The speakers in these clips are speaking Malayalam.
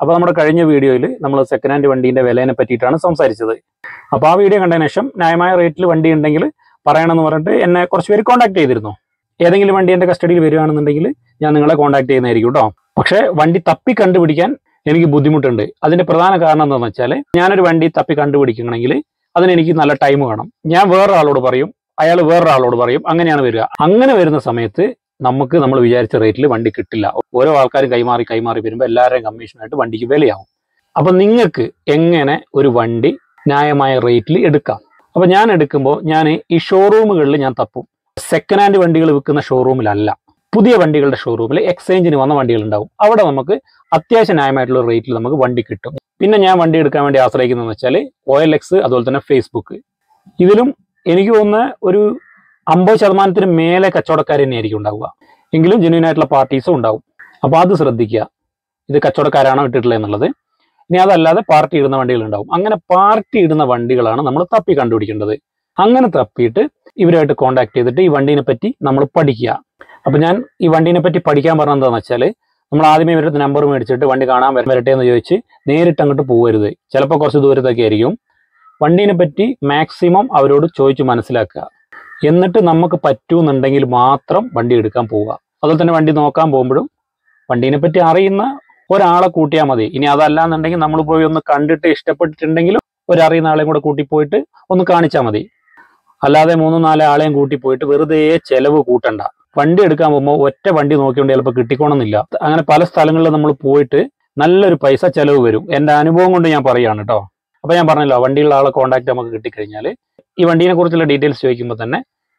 അപ്പോൾ നമ്മുടെ കഴിഞ്ഞ വീഡിയോയിൽ നമ്മൾ സെക്കൻഡ് ഹാൻഡ് വണ്ടീൻ്റെ വിലേനെ പറ്റിയിട്ടാണ് സംസാരിച്ചത് അപ്പോൾ ആ വീഡിയോ കണ്ടതിന് ശേഷം ന്യായമായ റേറ്റിൽ വണ്ടി ഉണ്ടെങ്കിൽ പറയണമെന്ന് പറഞ്ഞിട്ട് എന്നെ കുറച്ച് പേര് കോൺടാക്ട് ചെയ്തിരുന്നു ഏതെങ്കിലും വണ്ടി എൻ്റെ കസ്റ്റഡിയിൽ വരികയാണെന്നുണ്ടെങ്കിൽ ഞാൻ നിങ്ങളെ കോൺടാക്ട് ചെയ്യുന്നതായിരിക്കും കേട്ടോ പക്ഷേ വണ്ടി തപ്പി കണ്ടുപിടിക്കാൻ എനിക്ക് ബുദ്ധിമുട്ടുണ്ട് അതിന്റെ പ്രധാന കാരണം എന്താണെന്ന് വെച്ചാൽ ഞാനൊരു വണ്ടി തപ്പി കണ്ടുപിടിക്കണമെങ്കിൽ അതിന് എനിക്ക് നല്ല ടൈം വേണം ഞാൻ വേറൊരാളോട് പറയും അയാൾ വേറൊരാളോട് പറയും അങ്ങനെയാണ് വരിക അങ്ങനെ വരുന്ന സമയത്ത് നമുക്ക് നമ്മൾ വിചാരിച്ച റേറ്റിൽ വണ്ടി കിട്ടില്ല ഓരോ ആൾക്കാരും കൈമാറി കൈമാറി വരുമ്പോൾ എല്ലാവരുടെയും കമ്മീഷനായിട്ട് വണ്ടിക്ക് വിലയാവും അപ്പൊ നിങ്ങൾക്ക് എങ്ങനെ ഒരു വണ്ടി ന്യായമായ റേറ്റിൽ എടുക്കാം അപ്പൊ ഞാൻ എടുക്കുമ്പോൾ ഞാൻ ഈ ഷോറൂമുകളിൽ ഞാൻ തപ്പും സെക്കൻഡ് ഹാൻഡ് വണ്ടികൾ വിൽക്കുന്ന ഷോറൂമിലല്ല പുതിയ വണ്ടികളുടെ ഷോറൂമിൽ എക്സ്ചേഞ്ചിന് വന്ന വണ്ടികൾ ഉണ്ടാവും അവിടെ നമുക്ക് അത്യാവശ്യം ന്യായമായിട്ടുള്ള റേറ്റിൽ നമുക്ക് വണ്ടി കിട്ടും പിന്നെ ഞാൻ വണ്ടി എടുക്കാൻ വേണ്ടി ആശ്രയിക്കുന്നതെന്ന് വെച്ചാൽ ഒ എൽ എക്സ് അതുപോലെ തന്നെ ഫേസ്ബുക്ക് ഇതിലും എനിക്ക് തോന്നുന്ന ഒരു അമ്പത് ശതമാനത്തിന് മേലെ കച്ചവടക്കാർ തന്നെയായിരിക്കും ഉണ്ടാവുക എങ്കിലും ജെന്യൂൻ ആയിട്ടുള്ള പാർട്ടീസും ഉണ്ടാവും അപ്പോൾ അത് ശ്രദ്ധിക്കുക ഇത് കച്ചവടക്കാരാണോ ഇട്ടിട്ടുള്ളത് എന്നുള്ളത് ഇനി അതല്ലാതെ പാർട്ടി ഇടുന്ന വണ്ടികൾ ഉണ്ടാവും അങ്ങനെ പാർട്ടി ഇടുന്ന വണ്ടികളാണ് നമ്മൾ തപ്പി കണ്ടുപിടിക്കേണ്ടത് അങ്ങനെ തപ്പിയിട്ട് ഇവരുമായിട്ട് കോൺടാക്ട് ചെയ്തിട്ട് ഈ വണ്ടീനെ പറ്റി നമ്മൾ പഠിക്കുക അപ്പൊ ഞാൻ ഈ വണ്ടീനെ പറ്റി പഠിക്കാൻ പറഞ്ഞത് എന്താണെന്ന് വെച്ചാൽ നമ്മൾ ആദ്യമേ ഇവരുടെ നമ്പർ മേടിച്ചിട്ട് വണ്ടി കാണാൻ വര- വരട്ടെ എന്ന് ചോദിച്ച് നേരിട്ട് അങ്ങോട്ട് പോകരുത് ചിലപ്പോൾ കുറച്ച് ദൂരത്തൊക്കെ ആയിരിക്കും വണ്ടീനെ പറ്റി മാക്സിമം അവരോട് ചോദിച്ച് മനസ്സിലാക്കുക എന്നിട്ട് നമുക്ക് പറ്റുമെന്നുണ്ടെങ്കിൽ മാത്രം വണ്ടി എടുക്കാൻ പോവുക അതുപോലെ തന്നെ വണ്ടി നോക്കാൻ പോകുമ്പോഴും വണ്ടീനെ പറ്റി അറിയുന്ന ഒരാളെ കൂട്ടിയാൽ മതി ഇനി അതല്ല എന്നുണ്ടെങ്കിൽ നമ്മൾ പോയി ഒന്ന് കണ്ടിട്ട് ഇഷ്ടപ്പെട്ടിട്ടുണ്ടെങ്കിലും ഒരറിയുന്ന ആളെയും കൂടെ കൂട്ടി പോയിട്ട് ഒന്ന് കാണിച്ചാൽ മതി അല്ലാതെ മൂന്ന് നാല് ആളെയും കൂട്ടി പോയിട്ട് വെറുതെ ചെലവ് കൂട്ടണ്ട വണ്ടി എടുക്കാൻ പോകുമ്പോൾ ഒറ്റ വണ്ടി നോക്കിക്കൊണ്ട് ചിലപ്പോൾ കിട്ടിക്കോണമെന്നില്ല അങ്ങനെ പല സ്ഥലങ്ങളിൽ നമ്മൾ പോയിട്ട് നല്ലൊരു പൈസ ചെലവ് വരും എൻ്റെ അനുഭവം കൊണ്ട് ഞാൻ പറയുകയാണ് കേട്ടോ അപ്പോൾ ഞാൻ പറഞ്ഞല്ലോ വണ്ടിയുള്ള ആളെ കോൺടാക്ട് നമുക്ക് കിട്ടിക്കഴിഞ്ഞാൽ ഈ വണ്ടീനെ കുറിച്ചുള്ള ഡീറ്റെയിൽസ് ചോദിക്കുമ്പോൾ തന്നെ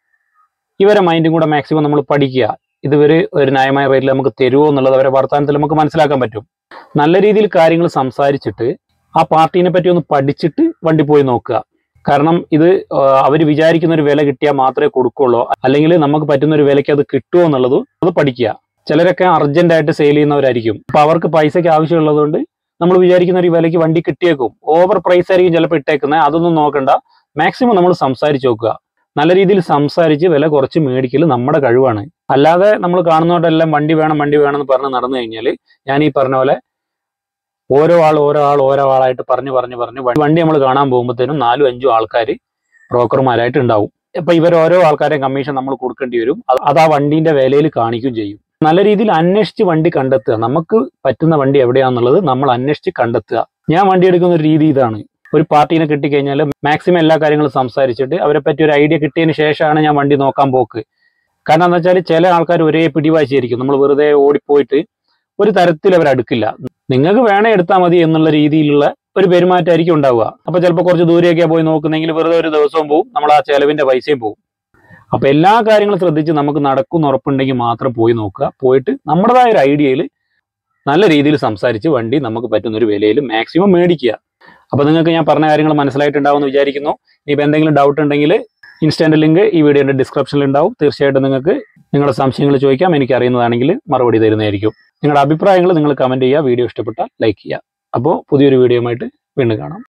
ഇവരെ മൈൻഡും കൂടെ മാക്സിമം നമ്മൾ പഠിക്കുക ഇതുവരെ ഒരു ന്യായമായ റേറ്റിൽ നമുക്ക് തരുമോ എന്നുള്ളത് അവരെ വർത്തമാനത്തിൽ നമുക്ക് മനസ്സിലാക്കാൻ പറ്റും നല്ല രീതിയിൽ കാര്യങ്ങൾ സംസാരിച്ചിട്ട് ആ പാർട്ടീനെ പറ്റി ഒന്ന് പഠിച്ചിട്ട് വണ്ടി പോയി നോക്കുക കാരണം ഇത് അവർ വിചാരിക്കുന്ന ഒരു വില കിട്ടിയാൽ മാത്രമേ കൊടുക്കുള്ളൂ അല്ലെങ്കിൽ നമുക്ക് പറ്റുന്ന ഒരു വിലയ്ക്ക് അത് കിട്ടുമോ എന്നുള്ളത് അത് പഠിക്കുക ചിലരൊക്കെ അർജന്റ് ആയിട്ട് സെയിൽ ചെയ്യുന്നവരായിരിക്കും അപ്പൊ അവർക്ക് പൈസയ്ക്ക് ആവശ്യമുള്ളതുകൊണ്ട് നമ്മൾ വിചാരിക്കുന്ന ഒരു വിലയ്ക്ക് വണ്ടി കിട്ടിയേക്കും ഓവർ പ്രൈസ് ആയിരിക്കും ചിലപ്പോൾ ഇട്ടേക്കുന്നത് അതൊന്നും നോക്കണ്ട മാക്സിമം നമ്മൾ സംസാരിച്ച് നോക്കുക നല്ല രീതിയിൽ സംസാരിച്ച് വില കുറച്ച് മേടിക്കൽ നമ്മുടെ കഴിവാണ് അല്ലാതെ നമ്മൾ കാണുന്നോണ്ടെല്ലാം വണ്ടി വേണം വണ്ടി വേണം എന്ന് പറഞ്ഞ് നടന്നു കഴിഞ്ഞാൽ ഞാൻ ഈ പറഞ്ഞ പോലെ ഓരോ ആൾ ഓരോ ആൾ ഓരോ ആളായിട്ട് പറഞ്ഞു പറഞ്ഞു പറഞ്ഞ് വ- വണ്ടി നമ്മൾ കാണാൻ പോകുമ്പോഴത്തേനും നാലും അഞ്ചും ആൾക്കാർ ബ്രോക്കർമാരായിട്ട് ഉണ്ടാവും അപ്പൊ ഇവർ ഓരോ ആൾക്കാരെയും കമ്മീഷൻ നമ്മൾ കൊടുക്കേണ്ടി വരും അത് അത് ആ വണ്ടീന്റെ വിലയിൽ കാണിക്കുകയും ചെയ്യും നല്ല രീതിയിൽ അന്വേഷിച്ച് വണ്ടി കണ്ടെത്തുക നമുക്ക് പറ്റുന്ന വണ്ടി എവിടെയാണെന്നുള്ളത് നമ്മൾ അന്വേഷിച്ച് കണ്ടെത്തുക ഞാൻ വണ്ടി എടുക്കുന്ന ഒരു രീതി ഇതാണ് ഒരു പാർട്ടീനെ കിട്ടിക്കഴിഞ്ഞാൽ മാക്സിമം എല്ലാ കാര്യങ്ങളും സംസാരിച്ചിട്ട് അവരെ പറ്റി ഒരു ഐഡിയ കിട്ടിയതിന് ശേഷമാണ് ഞാൻ വണ്ടി നോക്കാൻ പോക്ക് കാരണം എന്താ വെച്ചാൽ ചില ആൾക്കാർ ഒരേ പിടിവാശിയായിരിക്കും നമ്മൾ വെറുതെ ഓടിപ്പോയിട്ട് ഒരു തരത്തിൽ അവർ അടുക്കില്ല നിങ്ങൾക്ക് വേണേ എടുത്താൽ മതി എന്നുള്ള രീതിയിലുള്ള ഒരു പെരുമാറ്റമായിരിക്കും ഉണ്ടാവുക അപ്പൊ ചിലപ്പോൾ കുറച്ച് ദൂരെയൊക്കെ പോയി നോക്കുന്നെങ്കിൽ വെറുതെ ഒരു ദിവസവും പോവും നമ്മൾ ആ ചെലവിന്റെ പൈസയും പോവും അപ്പൊ എല്ലാ കാര്യങ്ങളും ശ്രദ്ധിച്ച് നമുക്ക് നടക്കും ഉറപ്പുണ്ടെങ്കിൽ മാത്രം പോയി നോക്കുക പോയിട്ട് നമ്മുടേതായ ഒരു ഐഡിയയിൽ നല്ല രീതിയിൽ സംസാരിച്ച് വണ്ടി നമുക്ക് പറ്റുന്ന ഒരു വിലയിൽ മാക്സിമം മേടിക്കുക അപ്പൊ നിങ്ങൾക്ക് ഞാൻ പറഞ്ഞ കാര്യങ്ങൾ മനസ്സിലായിട്ടുണ്ടാവുമെന്ന് വിചാരിക്കുന്നു ഇനിയിപ്പോൾ എന്തെങ്കിലും ഡൗട്ട് ഉണ്ടെങ്കിൽ ഇൻസ്റ്റന്റ് ലിങ്ക് ഈ വീഡിയോയുടെ ഡിസ്ക്രിപ്ഷനിൽ ഉണ്ടാവും തീർച്ചയായിട്ടും നിങ്ങൾക്ക് നിങ്ങളുടെ സംശയങ്ങൾ ചോദിക്കാം എനിക്ക് അറിയുന്നതാണെങ്കിൽ മറുപടി തരുന്നതായിരിക്കും നിങ്ങളുടെ അഭിപ്രായങ്ങൾ നിങ്ങൾ കമന്റ് ചെയ്യുക വീഡിയോ ഇഷ്ടപ്പെട്ടാൽ ലൈക്ക് ചെയ്യുക അപ്പോൾ പുതിയൊരു വീഡിയോയുമായിട്ട് വീണ്ടും കാണാം